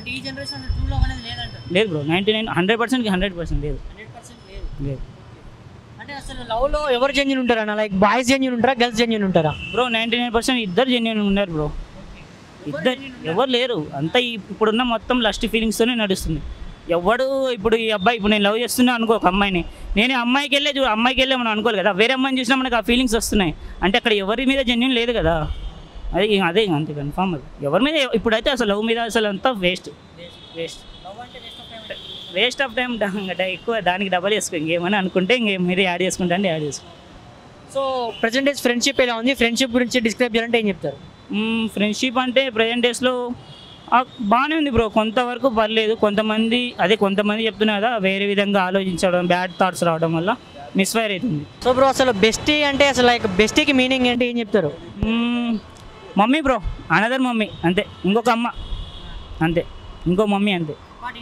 But ఈ generation true love అనేది లేదంట లేదు బ్రో నైంటీ నైన్ హండ్రెడ్ పర్సెంట్కి హండ్రెడ్ పర్సెంట్ లేదు హండ్రెడ్ పర్సెంట్ లేదు లేదు అంటే అసలు లవ్ లో ఎవరు జెన్యున్ ఉంటారా లైక్ బాయ్స్ జెన్యున్ ఉంటారా గర్ల్స్ జెన్యున్ ఉంటారా బ్రో నైంటీ నైన్ పర్సెంట్ ఇద్దరు జెన్యున్ ఉన్నారు బ్రో ఇద్దరు ఎవరు లేరు అంతా ఈ- ఇప్పుడున్న మొత్తం లస్ట్ ఫీలింగ్స్తోనే నడుస్తుంది ఎవడు ఇప్పుడు ఈ అబ్బాయి ఇప్పుడు నేను లవ్ చేస్తున్నా అనుకో ఒక అమ్మాయిని నేను ఈ అమ్మాయికి వెళ్ళే చూ అమ్మాయికి వెళ్ళే మనం అనుకోవాలి కదా వేరే అమ్మాయిని చూసినా మనకు ఆ ఫీలింగ్స్ వస్తున్నాయి అంటే అక్కడ ఎవరి మీద జెన్యున్ లేదు కదా అదే ఇక అదే ఇక అంతే కన్ఫామ్ అది ఎవరి మీద ఇప్పుడైతే అసలు లవ్ మీద అసలు అంతా వేస్ట్ వేస్ట్ లవ్ అంటే waste of time waste of time ఎక్కువ దానికి డబల్ చేసుకో ఇంకేమని అనుకుంటే ఇంక మీరు యాడ్ చేసుకుంటా అంటే యాడ్ చేసుకో సో ప్రజెంట్ డేస్ ఫ్రెండ్షిప్ ఎలా ఉంది ఫ్రెండ్షిప్ గురించి డిస్క్రైబ్ చేయాలంటే ఏం చెప్తారు ఫ్రెండ్షిప్ అంటే ప్రజెంట్ డేస్లో బాగానే ఉంది బ్రో కొంతవరకు పర్లేదు కొంతమంది అదే కొంతమంది చెప్తున్నా కదా వేరే విధంగా ఆలోచించడం బ్యాడ్ థాట్స్ రావడం వల్ల మిస్ఫైర్ అవుతుంది సో బ్రో అసలు బెస్టీ అంటే అసలు లైక్ బెస్టీకి మీనింగ్ ఏంటి ఏం చెప్తారు hmm, mummy bro another mummy అంతే ఇంకొక అమ్మ అంతే ఇంకో మమ్మీ అంతే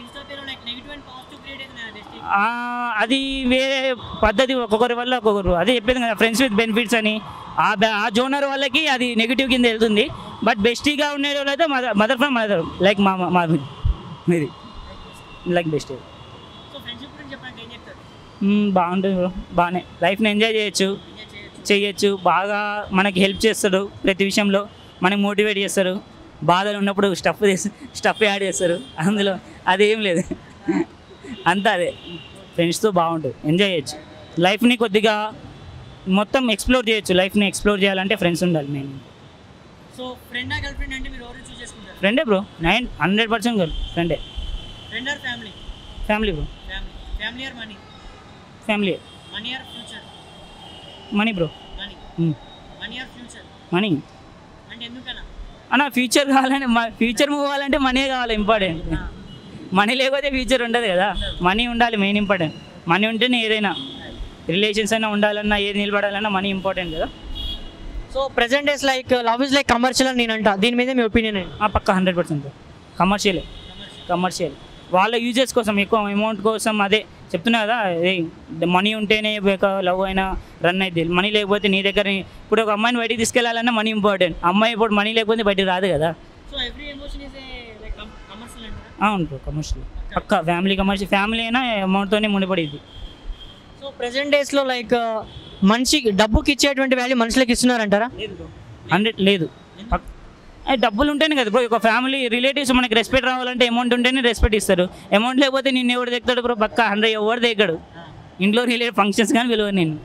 ఆ, అది వేరే పద్ధతి ఒక్కొక్కరి వల్ల ఒక్కొక్కరు అదే చెప్పేది కదా ఫ్రెండ్స్ విత్ బెనిఫిట్స్ అని ఆ బ్యా- ఆ జోనర్ వాళ్ళకి అది నెగిటివ్ కింద వెళ్తుంది బట్ బెస్టీగా ఉండే వాళ్ళు అయితే mother mother from mother like మా మా మీది లైక్ బెస్ట్ సో ఫ్రెండ్షిప్ గురించి చెప్పండి ఏం చెప్తారు బాగుంటుంది బ్రో బాగానే లైఫ్ని ఎంజాయ్ చేయొచ్చు చేయొచ్చు బాగా మనకి హెల్ప్ చేస్తాడు ప్రతి విషయంలో మనకి మోటివేట్ చేస్తారు బాధలు ఉన్నప్పుడు స్టఫ్ చేసి స్టఫ్ యాడ్ చేస్తారు అందులో అదేం లేదు అంతా అదే ఫ్రెండ్స్తో బాగుంటుంది ఎంజాయ్ చేయొచ్చు లైఫ్ని కొద్దిగా మొత్తం ఎక్స్ప్లోర్ చేయొచ్చు లైఫ్ని ఎక్స్ప్లోర్ చేయాలంటే ఫ్రెండ్స్ ఉండాలి మెయిన్ సో ఫ్రెండ్ ఆ గర్ల్ ఫ్రెండ్ అంటే మీరు ఎవరు చూస్ చేసుకుంటారు ఫ్రెండే bro nine hundred percent girl ఫ్రెండే friend or family family bro family family or money family money or future money bro money money or future money అంటే ఎందుకన్నా అన్న ఫ్యూచర్ కావాలంటే ఫ్యూచర్ మూవ్ అవ్వాలంటే మనీ కావాలి ఇంపార్టెంట్ మనీ లేకపోతే future ఉండదు కదా మనీ ఉండాలి మెయిన్ ఇంపార్టెంట్ మనీ ఉంటేనే ఏదైనా రిలేషన్స్ అయినా ఉండాలన్నా ఏది నిలబడాలన్నా మనీ ఇంపార్టెంట్ కదా so present days like love is like commercial అని నేను అంట దీని మీద మీ ఒపీనియన్ ఏంటి ఆ పక్క హండ్రెడ్ పర్సెంట్ కమర్షియల్ కమర్షియల్ వాళ్ళ యూజెస్ కోసం ఎక్కువ అమౌంట్ కోసం అదే చెప్తున్నా కదా మనీ ఉంటేనే లవ్ అయినా రన్ అయితే మనీ లేకపోతే నీ దగ్గర ఇప్పుడు ఒక అమ్మాయిని బయటికి తీసుకెళ్లాలన్నా మనీ ఇంపార్టెంట్ అమ్మాయి ఇప్పుడు మనీ లేకపోతే బయటికి రాదు కదా so every emotion is like commercial అంటారా అవును కమర్షియల్ పక్క ఫ్యామిలీ కమర్షియల్ ఫ్యామిలీ అయినా అమౌంట్తోనే ముడిపడింది సో ప్రెసెంట్ డేస్లో లైక్ మనిషికి డబ్బుకి ఇచ్చేటువంటి వాల్యూ మనుషులకి ఇస్తున్నారంటారా హండ్రెడ్ లేదు పక్- అది డబ్బులు ఉంటేనే కదా బ్రో ఒక ఫ్యామిలీ రిలేటివ్స్ మనకి రెస్పెక్ట్ రావాలంటే అమౌంట్ ఉంటేనే రెస్పెక్ట్ ఇస్తారు అమౌంట్ లేకపోతే నిన్ను ఎవరు దిగుతాడు బ్రో పక్క హండ్రెడ్ ఎవరు దిగడు ఇంట్లో రిలేటెడ్ ఫంక్షన్స్ కానీ విలువ నేను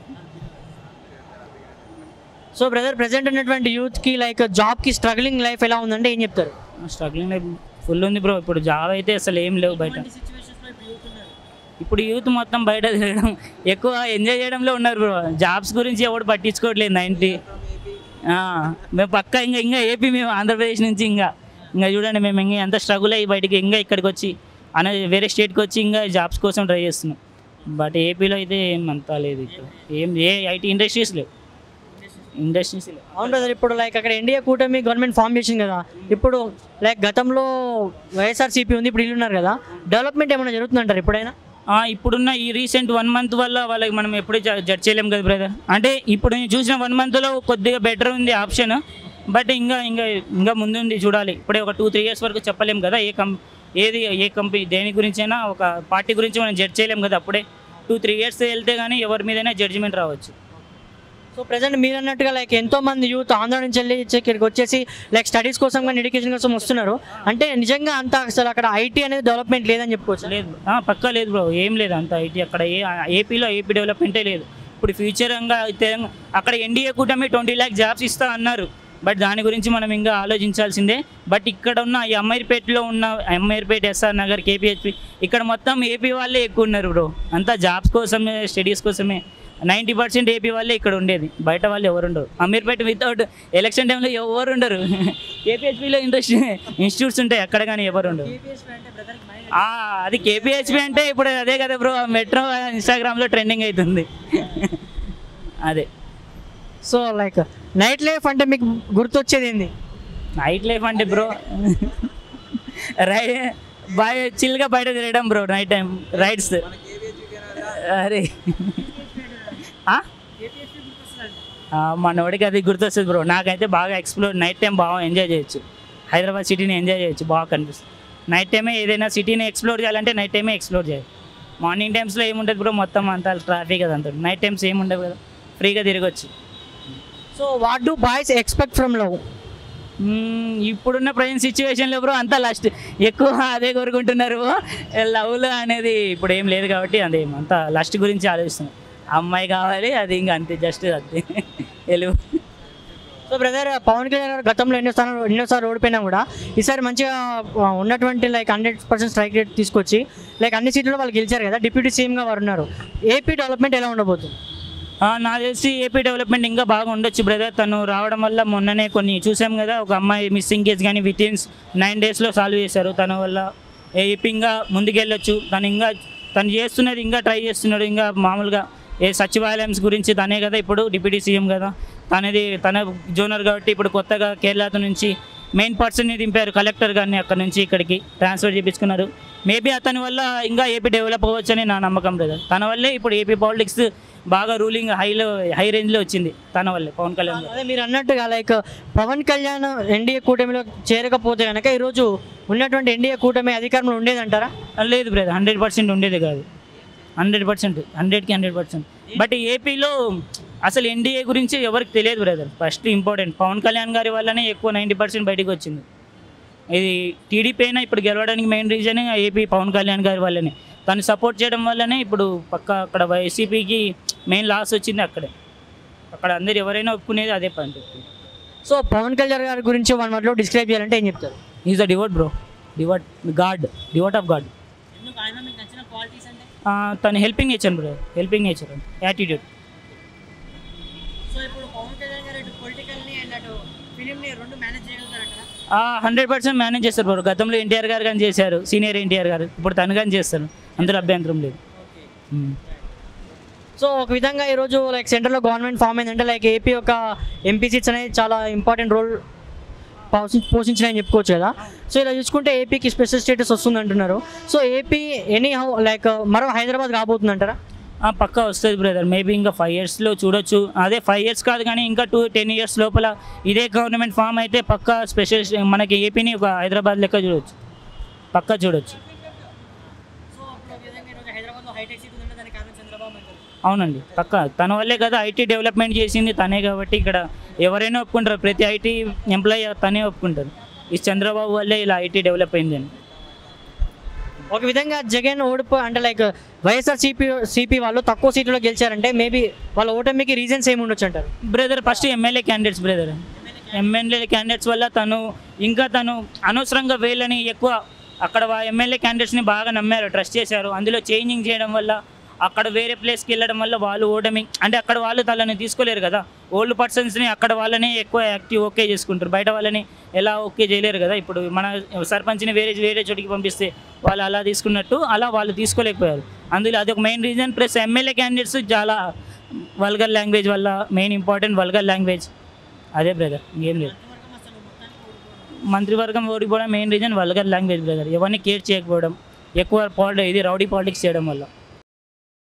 సో బ్రదర్ ప్రెసెంట్ ఉన్నటువంటి యూత్కి లైక్ జాబ్కి స్ట్రగ్లింగ్ లైఫ్ ఎలా ఉందంటే ఏం చెప్తారు స్ట్రగ్లింగ్ లైఫ్ ఫుల్ ఉంది బ్రో ఇప్పుడు జాబ్ అయితే అసలు ఏం లేవు బయట ఇప్పుడు యూత్ మొత్తం బయట తిరగడం ఎక్కువ ఎంజాయ్ చేయడంలో ఉన్నారు బ్రో జాబ్స్ గురించి ఎవడు పట్టించుకోవట్లేదు నైంటీ మేము పక్క ఇంకా ఇంకా ఏపీ మేము ఆంధ్రప్రదేశ్ నుంచి ఇంకా ఇంకా చూడండి మేము ఇంకా ఎంత స్ట్రగుల్ అయ్యి బయటికి ఇంకా ఇక్కడికి వచ్చి అనే వేరే స్టేట్కి వచ్చి ఇంకా జాబ్స్ కోసం ట్రై చేస్తున్నాం బట్ ఏపీలో అయితే ఏం అంతా లేదు ఇక్కడ ఏం ఏ ఐటీ ఇండస్ట్రీస్ లేవు ఇండస్ట్రీస్ లేవు అవును బ్రదర్ ఇప్పుడు లైక్ అక్కడ ఎన్డీఏ కూటమి గవర్నమెంట్ ఫామ్ చేసింది కదా ఇప్పుడు లైక్ గతంలో వైఎస్ఆర్సీపీ ఉంది ఇప్పుడు వీళ్ళు ఉన్నారు కదా డెవలప్మెంట్ ఏమైనా జరుగుతుందంటారు ఎప్పుడైనా ఆ, ఇప్పుడున్న ఈ రీసెంట్ వన్ మంత్ వల్ల వాళ్ళకి మనం ఎప్పుడు జడ్జ్ చేయలేం కదా బ్రదర్ అంటే ఇప్పుడు నేను చూసిన వన్ మంత్లో కొద్దిగా బెటర్ ఉంది ఆప్షన్ బట్ ఇంకా ఇంకా ఇంకా ముందుంది చూడాలి ఇప్పుడే ఒక టూ త్రీ ఇయర్స్ వరకు చెప్పలేం కదా ఏ కం ఏది ఏ కంపెనీ దేని గురించైనా ఒక పార్టీ గురించి మనం జడ్జ్ చేయలేం కదా అప్పుడే టూ త్రీ ఇయర్స్ వెళ్తే కానీ ఎవరి మీదైనా జడ్జిమెంట్ రావచ్చు సో ప్రజెంట్ మీరు అన్నట్టుగా లైక్ ఎంతో మంది యూత్ ఆంధ్ర నుంచి వెళ్ళి ఇక్కడికి వచ్చేసి లైక్ స్టడీస్ కోసం కానీ ఎడ్యుకేషన్ కోసం వస్తున్నారు అంటే నిజంగా అంత అసలు అక్కడ ఐటీ అనేది డెవలప్మెంట్ లేదని చెప్పుకోవచ్చు లేదు ఆ, పక్కా లేదు బ్రో ఏం లేదు అంత ఐటీ అక్కడ ఏ ఏపీలో ఏపీ డెవలప్మెంటే లేదు ఇప్పుడు ఫ్యూచర్గా అయితే అక్కడ ఎన్డీఏ కూటమి ట్వంటీ ల్యాక్ జాబ్స్ ఇస్తా అన్నారు బట్ దాని గురించి మనం ఇంకా ఆలోచించాల్సిందే బట్ ఇక్కడ ఉన్న ఈ అమ్మీర్పేటలో ఉన్న అమ్మీర్పేట ఎస్ఆర్ నగర్ కేపీహెచ్పి ఇక్కడ మొత్తం ఏపీ వాళ్ళే ఎక్కువ ఉన్నారు బ్రో అంతా జాబ్స్ కోసమే స్టడీస్ కోసమే నైంటీ పర్సెంట్ ఏపీ వాళ్ళే ఇక్కడ ఉండేది బయట వాళ్ళు ఎవరు ఉండరు అమీర్పేట వితౌట్ ఎలక్షన్ టైంలో ఎవరు ఉండరు కేపీహెచ్పిలో ఇంట్రెస్ట్ ఇన్స్టిట్యూట్స్ ఉంటాయి అక్కడ కానీ ఎవరు ఉండరు ఆ, అది కేపీహెచ్పి అంటే ఇప్పుడు అదే కదా బ్రో మెట్రో ఇన్స్టాగ్రామ్లో ట్రెండింగ్ అవుతుంది అదే సో లైక్ నైట్ లైఫ్ అంటే మీకు గుర్తొచ్చేది ఏంది నైట్ లైఫ్ అంటే బ్రో రై బాయ్ చిల్గా బయట తిరగడం బ్రో నైట్ టైం రైడ్స్ అరే ఆ? ఆ, మనోడికి అది గుర్తొస్తుంది బ్రో నాకైతే బాగా ఎక్స్ప్లోర్ నైట్ టైం బాగా ఎంజాయ్ చేయొచ్చు హైదరాబాద్ సిటీని ఎంజాయ్ చేయొచ్చు బాగా కనిపిస్తుంది నైట్ టైమే ఏదైనా సిటీని ఎక్స్ప్లోర్ చేయాలంటే నైట్ టైమే ఎక్స్ప్లోర్ చేయాలి మార్నింగ్ టైమ్స్లో ఏముంటుంది బ్రో మొత్తం అంతా ట్రాఫిక్ అదంతా నైట్ టైమ్స్ ఏముండదు కదా ఫ్రీగా తిరగచ్చు so what do boys expect from love hmm, ఇప్పుడున్న ప్రజెంట్ సిచ్యువేషన్లో బ్రో అంతా లాస్ట్ ఎక్కువ అదే కోరుకుంటున్నారు లవ్లో అనేది ఇప్పుడు ఏం లేదు కాబట్టి అదే అంతా లాస్ట్ గురించి ఆలోచిస్తున్నాం అమ్మాయి కావాలి అది ఇంకా అంతే జస్ట్ అంతే వెలుగు సో బ్రదర్ పవన్ కళ్యాణ్ గారు గతంలో ఎన్నో స్థానాలు ఎన్నోసార్లు ఓడిపోయినా కూడా ఈసారి మంచిగా ఆ, ఉన్నటువంటి like hundred percent strike rate తీసుకొచ్చి లైక్ అన్ని సీట్లలో వాళ్ళు గెలిచారు కదా డిప్యూటీ సీఎంగా వారు ఉన్నారు ఏపీ డెవలప్మెంట్ ఎలా ఉండబోతుంది ఆ, నాకు తెలిసి ఏపీ డెవలప్మెంట్ ఇంకా బాగా ఉండొచ్చు బ్రదర్ తను రావడం వల్ల మొన్ననే కొన్ని చూసాం కదా ఒక అమ్మాయి మిస్సింగ్ కేసు కానీ వితిన్స్ నైన్ డేస్లో సాల్వ్ చేశారు తన వల్ల ఏపీ ఇంకా ముందుకెళ్ళొచ్చు తను ఇంకా తను చేస్తున్నది ఇంకా ట్రై చేస్తున్నాడు ఇంకా మామూలుగా ఏ సచివాలయంస్ గురించి తనే కదా ఇప్పుడు డిప్యూటీ సీఎం కదా తనది తన జోనర్ కాబట్టి ఇప్పుడు కొత్తగా కేరళ నుంచి మెయిన్ పర్సన్ని దింపారు కలెక్టర్ గారిని అక్కడ నుంచి ఇక్కడికి ట్రాన్స్ఫర్ చేయించుకున్నారు మేబీ అతని వల్ల ఇంకా ఏపీ డెవలప్ అవ్వచ్చని నా నమ్మకం బ్రదర్ తన వల్లే ఇప్పుడు ఏపీ పాలిటిక్స్ బాగా రూలింగ్ హైలో హై రేంజ్లో వచ్చింది తన వల్లే పవన్ కళ్యాణ్ గారు అదే మీరు అన్నట్టుగా లైక్ పవన్ కళ్యాణ్ ఎన్డీఏ కూటమిలో చేరకపోతే కనుక ఈరోజు ఉన్నటువంటి ఎన్డీఏ కూటమి అధికారంలో ఉండేదంటారా లేదు బ్రదర్ హండ్రెడ్ పర్సెంట్ ఉండేది కాదు హండ్రెడ్ పర్సెంట్ హండ్రెడ్కి హండ్రెడ్ పర్సెంట్ బట్ ఏపీలో అసలు ఎన్డీఏ గురించి ఎవరికి తెలియదు brother first important Pawan Kalyan గారి వల్లనే ఎక్కువ నైంటీ పర్సెంట్ బయటకు వచ్చింది ఇది టీడీపీ అయినా ఇప్పుడు గెలవడానికి main reason AP Pawan Kalyan గారి వల్లనే తను సపోర్ట్ చేయడం వల్లనే ఇప్పుడు పక్క అక్కడ వైసీపీకి మెయిన్ లాస్ వచ్చింది అక్కడే అక్కడ అందరు ఎవరైనా ఒప్పుకునేది అదే పాయింట్ సో పవన్ కళ్యాణ్ గారి గురించి వన్ వర్డ్లో డిస్క్రైబ్ చేయాలంటే ఏం చెప్తారు is the devote bro devote god devote of god తను helping nature bro helping nature attitude so ఇప్పుడు పవన్ కళ్యాణ్ గారు ఇటు పొలిటికల్ని అండ్ అటు ఫిలింని రెండు మేనేజ్ చేయగలుగుతారంటారా హండ్రెడ్ పర్సెంట్ మేనేజ్ చేస్తారు బ్రో గతంలో ఎన్టీఆర్ గారు కానీ చేశారు సీనియర్ ఎన్టీఆర్ గారు ఇప్పుడు తను కానీ చేస్తారు అందులో అభ్యంతరం లేదు మ్మ్. సో ఒక విధంగా ఈరోజు లైక్ సెంట్రల్లో గవర్నమెంట్ ఫామ్ అయిందంటే లైక్ ఏపీ యొక్క ఎంపీ సీట్స్ అనేది చాలా ఇంపార్టెంట్ రోల్ పోషించినాయని చెప్పుకోవచ్చు కదా సో ఇలా చూసుకుంటే ఏపీకి స్పెషల్ స్టేటస్ వస్తుంది అంటున్నారు so AP anyhow like మరో హైదరాబాద్ కాబోతుంది అంటారా ఆ, పక్కా వస్తుంది బ్రదర్ మేబీ ఇంకా ఫైవ్ ఇయర్స్లో చూడొచ్చు అదే ఫైవ్ ఇయర్స్ కాదు కానీ ఇంకా టూ టెన్ ఇయర్స్ లోపల ఇదే గవర్నమెంట్ ఫామ్ అయితే పక్కా స్పెషల్ మనకి ఏపీని ఒక హైదరాబాద్ లెక్క చూడొచ్చు పక్కా చూడొచ్చు సో హైదరాబాద్లో హైటెక్ సిటీ ఉంటే దానికి కారణం చంద్రబాబు అంటారు అవునండి పక్కా తన వల్లే కదా ఐటీ డెవలప్మెంట్ చేసింది తనే కాబట్టి ఇక్కడ ఎవరైనా ఒప్పుకుంటారు ప్రతి ఐటీ ఎంప్లాయీ తనే ఒప్పుకుంటారు ఈ చంద్రబాబు వల్లే ఇలా ఐటీ డెవలప్ అయింది అని ఒక విధంగా జగన్ ఓడిపో అంటే లైక్ వైఎస్ఆర్ సిపి సిపి వాళ్ళు తక్కువ సీట్లలో గెలిచారంటే మేబీ వాళ్ళ ఓటమికి రీజన్స్ ఏమి ఉండొచ్చు అంటారు brother first MLA candidates brother MLA candidates వల్ల తను ఇంకా తను అనవసరంగా వేలని ఎక్కువ అక్కడ ఎమ్మెల్యే క్యాండిడేట్స్ని బాగా నమ్మారు ట్రస్ట్ చేశారు అందులో చేంజింగ్ చేయడం వల్ల అక్కడ వేరే ప్లేస్కి వెళ్ళడం వల్ల వాళ్ళు ఓటమి అంటే అక్కడ వాళ్ళు తనని తీసుకోలేరు కదా ఓల్డ్ పర్సన్స్ని అక్కడ వాళ్ళని ఎక్కువ యాక్టివ్ ఓకే చేసుకుంటారు బయట వాళ్ళని ఎలా ఓకే చేయలేరు కదా ఇప్పుడు మన సర్పంచ్ని వేరే వేరే చోటికి పంపిస్తే వాళ్ళు అలా తీసుకున్నట్టు అలా వాళ్ళు తీసుకోలేకపోయారు అందులో అదొక main reason plus MLA candidates చాలా వల్గర్ లాంగ్వేజ్ వల్ల మెయిన్ ఇంపార్టెంట్ వల్గర్ లాంగ్వేజ్ అదే బ్రదర్ ఇంకేం లేదు మంత్రివర్గం ఓడిపోవడం main reason vulgar language brother ఎవరిని కేర్ చేయకపోవడం ఎక్కువ పాలి ఇది రౌడీ పాలిటిక్స్ చేయడం వల్ల